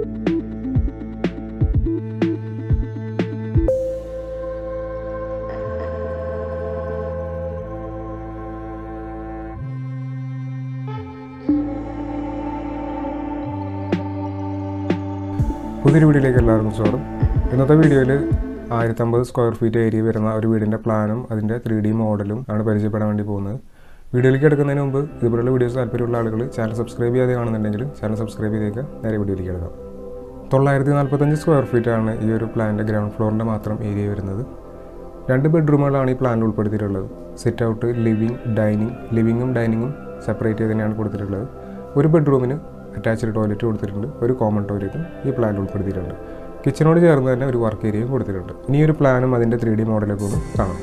പുതിയൊരു വീഡിയോയിലേക്ക് എല്ലാവർക്കും സ്വാഗതം ഇന്നത്തെ വീഡിയോയിൽ ആയിരത്തമ്പത് സ്ക്വയർ ഫീറ്റ് ഏരിയ വരുന്ന ഒരു വീടിൻ്റെ പ്ലാനും അതിൻ്റെ ത്രീ ഡി മോഡലും ആണ് പരിചയപ്പെടാൻ വേണ്ടി പോകുന്നത് വീഡിയോയിലേക്ക് എടുക്കുന്നതിന് മുമ്പ് ഇതുപോലുള്ള വീഡിയോസ് താല്പര്യമുള്ള ആളുകൾ ചാനൽ സബ്സ്ക്രൈബ് ചെയ്യാതെ കാണുന്നുണ്ടെങ്കിൽ ചാനൽ സബ്സ്ക്രൈബ് ചെയ്തേക്കുക നേരെ വീഡിയോയിലേക്ക് എടുക്കാം തൊള്ളായിരത്തി നാൽപ്പത്തഞ്ച് സ്ക്വയർ ഫീറ്റ് ആണ് ഈ ഒരു പ്ലാനിൻ്റെ ഗ്രൗണ്ട് ഫ്ലോറിൻ്റെ മാത്രം ഏരിയ വരുന്നത് രണ്ട് ബെഡ്റൂമുകളാണ് ഈ പ്ലാനിൽ ഉൾപ്പെടുത്തിയിട്ടുള്ളത് സിറ്റ് ഔട്ട് ലിവിങ് ഡൈനിങ് ലിവിങ്ങും ഡൈനിങ്ങും സെപ്പറേറ്റ് ചെയ്ത് തന്നെയാണ് കൊടുത്തിട്ടുള്ളത് ഒരു ബെഡ്റൂമിന് അറ്റാച്ച്ഡ് ടോയ്ലറ്റ് കൊടുത്തിട്ടുണ്ട് ഒരു കോമൺ ടോയ്ലറ്റും ഈ പ്ലാനിൽ ഉൾപ്പെടുത്തിയിട്ടുണ്ട് കിച്ചനോട് ചേർന്ന് തന്നെ ഒരു വർക്ക് ഏരിയയും കൊടുത്തിട്ടുണ്ട് ഇനി ഈ ഒരു പ്ലാനും അതിൻ്റെ ത്രീ ഡി മോഡലൊക്കെ ഒന്ന് കാണാം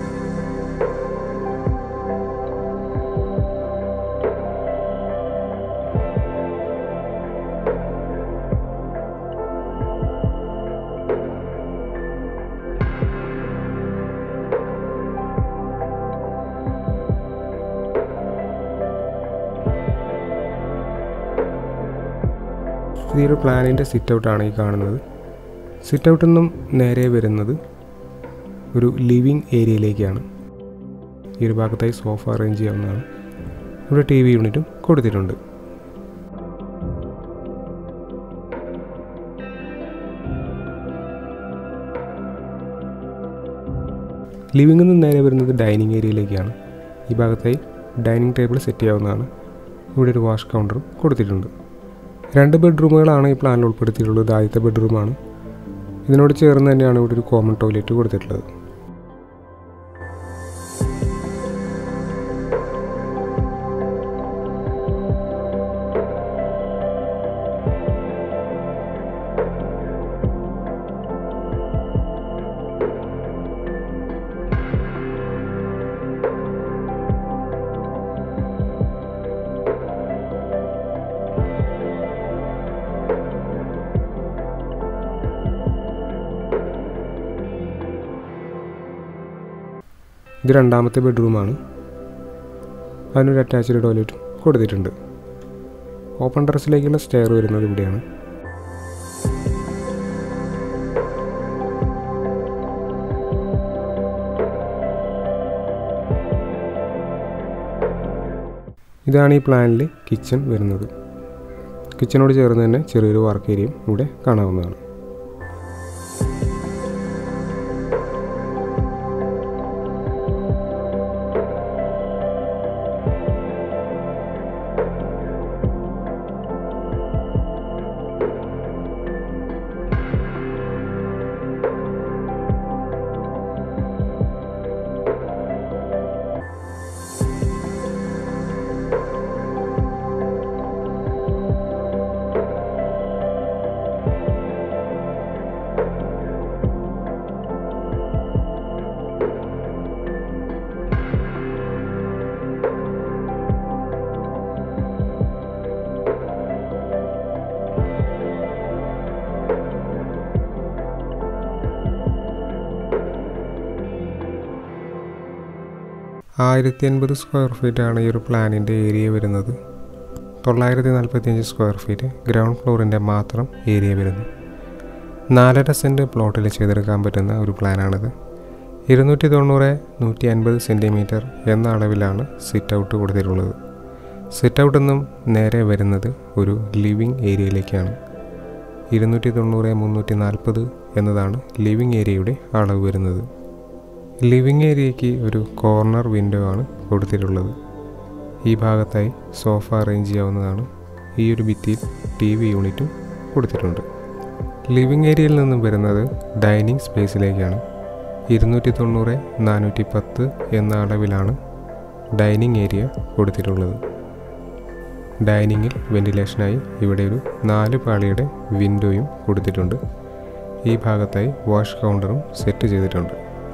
ഈ ഒരു പ്ലാനിൻ്റെ സിറ്റ് ഔട്ടാണ് ഈ കാണുന്നത് സിറ്റ് ഔട്ടിൽ നിന്നും നേരെ വരുന്നത് ഒരു ലിവിങ് ഏരിയയിലേക്കാണ് ഈ ഒരു ഭാഗത്തായി സോഫ അറേഞ്ച് ചെയ്യാവുന്നതാണ് ഇവിടെ ടി വി യൂണിറ്റും കൊടുത്തിട്ടുണ്ട് ലിവിങ്ങിൽ നിന്ന് നേരെ വരുന്നത് ഡൈനിങ് ഏരിയയിലേക്കാണ് ഈ ഭാഗത്തായി ഡൈനിങ് ടേബിൾ സെറ്റ് ചെയ്യാവുന്നതാണ് ഇവിടെ ഒരു വാഷ് കൗണ്ടറും കൊടുത്തിട്ടുണ്ട് രണ്ട് ബെഡ്റൂമുകളാണ് ഈ പ്ലാനിൽ ഉൾപ്പെടുത്തിയിട്ടുള്ളത് ആദ്യത്തെ ബെഡ്റൂമാണ് ഇതിനോട് ചേർന്ന് തന്നെയാണ് ഇവിടെ ഒരു കോമൺ ടോയ്ലറ്റ് കൊടുത്തിട്ടുള്ളത് ഇത് രണ്ടാമത്തെ ബെഡ്റൂമാണ് അതിനൊരു അറ്റാച്ച്ഡ് ടോയ്ലറ്റും കൊടുത്തിട്ടുണ്ട് ഓപ്പൺ ടെറസിലേക്കുള്ള സ്റ്റെയർ വരുന്നത് ഇവിടെയാണ് ഇതാണ് ഈ പ്ലാനിൽ കിച്ചൺ വരുന്നത് കിച്ചണോട് ചേർന്ന് തന്നെ ചെറിയൊരു വർക്ക് ഏരിയയും ഇവിടെ കാണാവുന്നതാണ് ആയിരത്തി എൺപത് സ്ക്വയർ ഫീറ്റാണ് ഈ ഒരു പ്ലാനിൻ്റെ ഏരിയ വരുന്നത് തൊള്ളായിരത്തി നാൽപ്പത്തിയഞ്ച് സ്ക്വയർ ഫീറ്റ് ഗ്രൗണ്ട് ഫ്ലോറിൻ്റെ മാത്രം ഏരിയ വരുന്നു നാലര സെൻറ്റ് പ്ലോട്ടിൽ ചെയ്തെടുക്കാൻ പറ്റുന്ന ഒരു പ്ലാനാണിത് ഇരുന്നൂറ്റി തൊണ്ണൂറ് നൂറ്റി അൻപത് സെൻറ്റിമീറ്റർ എന്ന അളവിലാണ് സിറ്റ് ഔട്ട് കൊടുത്തിട്ടുള്ളത് സിറ്റ് ഔട്ട് നിന്നും നേരെ വരുന്നത് ഒരു ലിവിങ് ഏരിയയിലേക്കാണ് ഇരുന്നൂറ്റി തൊണ്ണൂറ് മുന്നൂറ്റി നാൽപ്പത് എന്നതാണ് ലിവിങ് ഏരിയയുടെ അളവ് വരുന്നത് ലിവിങ് ഏരിയയ്ക്ക് ഒരു കോർണർ വിൻഡോ ആണ് കൊടുത്തിട്ടുള്ളത് ഈ ഭാഗത്തായി സോഫ അറേഞ്ച് ചെയ്യാവുന്നതാണ് ഈ ഒരു ഭിത്തിയിൽ ടി വി യൂണിറ്റും കൊടുത്തിട്ടുണ്ട് ലിവിങ് ഏരിയയിൽ നിന്നും വരുന്നത് ഡൈനിങ് സ്പേസിലേക്കാണ് ഇരുന്നൂറ്റി തൊണ്ണൂറ് നാനൂറ്റി പത്ത് എന്ന അളവിലാണ് ഡൈനിങ് ഏരിയ കൊടുത്തിട്ടുള്ളത് ഡൈനിങ്ങിൽ വെന്റിലേഷനായി ഇവിടെ ഒരു നാല് പാളിയുടെ വിൻഡോയും കൊടുത്തിട്ടുണ്ട് ഈ ഭാഗത്തായി വാഷ് കൗണ്ടറും സെറ്റ് ചെയ്തിട്ടുണ്ട്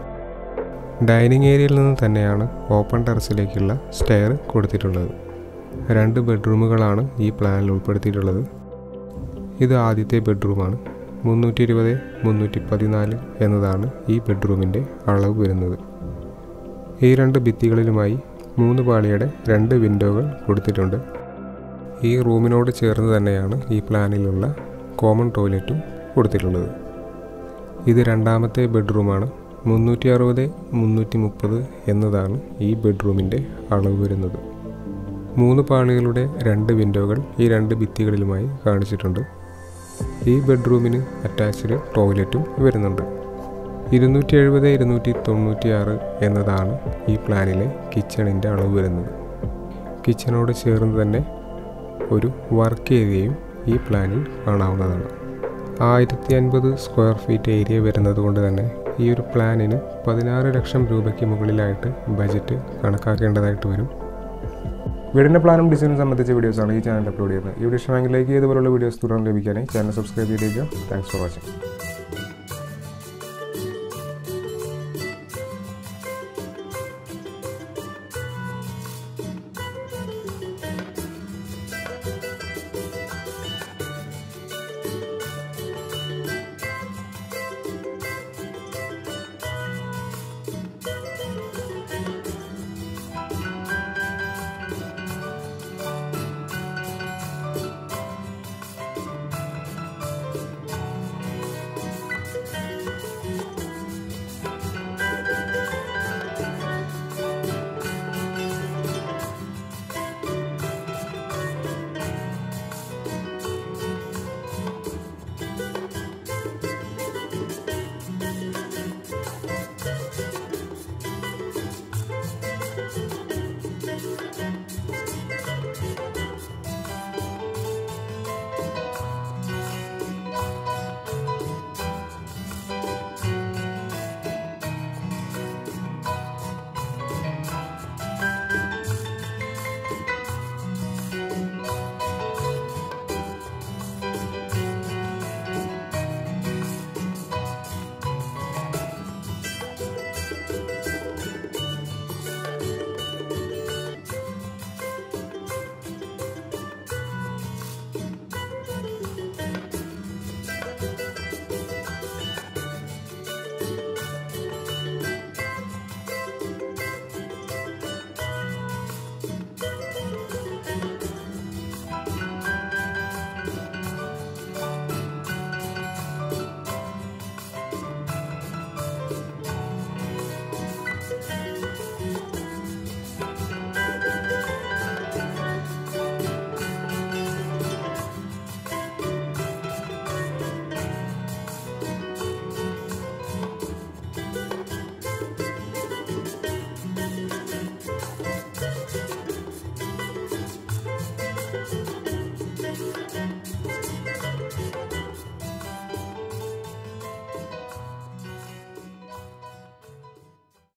ഡൈനിങ് ഏരിയയിൽ നിന്ന് തന്നെയാണ് ഓപ്പൺ ടെറസിലേക്കുള്ള സ്റ്റെയർ കൊടുത്തിട്ടുള്ളത് രണ്ട് ബെഡ്റൂമുകളാണ് ഈ പ്ലാനിൽ ഉൾപ്പെടുത്തിയിട്ടുള്ളത് ഇത് ആദ്യത്തെ ബെഡ്റൂമാണ് മുന്നൂറ്റി ഇരുപത് മുന്നൂറ്റി പതിനാല് എന്നതാണ് ഈ ബെഡ്റൂമിൻ്റെ അളവ് വരുന്നത് ഈ രണ്ട് ഭിത്തികളിലുമായി മൂന്ന് പാളിയുടെ രണ്ട് വിൻഡോകൾ കൊടുത്തിട്ടുണ്ട് ഈ റൂമിനോട് ചേർന്ന് തന്നെയാണ് ഈ പ്ലാനിലുള്ള കോമൺ ടോയ്ലറ്റും കൊടുത്തിട്ടുള്ളത് ഇത് രണ്ടാമത്തെ ബെഡ്റൂമാണ് മുന്നൂറ്റി അറുപത് മുന്നൂറ്റി മുപ്പത് എന്നതാണ് ഈ ബെഡ്റൂമിൻ്റെ അളവ് വരുന്നത് മൂന്ന് പാളികളുടെ രണ്ട് വിൻഡോകൾ ഈ രണ്ട് ഭിത്തികളിലുമായി കാണിച്ചിട്ടുണ്ട് ഈ ബെഡ്റൂമിന് അറ്റാച്ച്ഡ് ടോയ്ലറ്റും വരുന്നുണ്ട് ഇരുന്നൂറ്റി എഴുപത് ഇരുന്നൂറ്റി തൊണ്ണൂറ്റി ആറ് എന്നതാണ് ഈ പ്ലാനിലെ കിച്ചണിൻ്റെ അളവ് വരുന്നത് കിച്ചണോട് ചേർന്ന് തന്നെ ഒരു വർക്ക് ഏരിയയും ഈ പ്ലാനിൽ കാണാവുന്നതാണ് ആയിരത്തി അൻപത് സ്ക്വയർ ഫീറ്റ് ഏരിയ വരുന്നത് കൊണ്ട് തന്നെ ഈ ഒരു പ്ലാനിന് പതിനാറ് ലക്ഷം രൂപയ്ക്ക് മുകളിലായിട്ട് ബജറ്റ് കണക്കാക്കേണ്ടതായിട്ട് വരും വീടിൻ്റെ പ്ലാനും ഡിസൈനും സംബന്ധിച്ച വീഡിയോസാണ് ഈ ചാനൽ അപ്ലോഡ് ചെയ്യുന്നത് ഈ വീഡിയോ ഇഷ്ടമെങ്കിൽ ലൈക്ക് ചെയ്തുപോലുള്ള വീഡിയോസ് തുടർന്ന് ലഭിക്കാനായി ചാനൽ സബ്സ്ക്രൈബ് ചെയ്തേക്കുക താങ്ക്സ് ഫോർ വാച്ചിങ്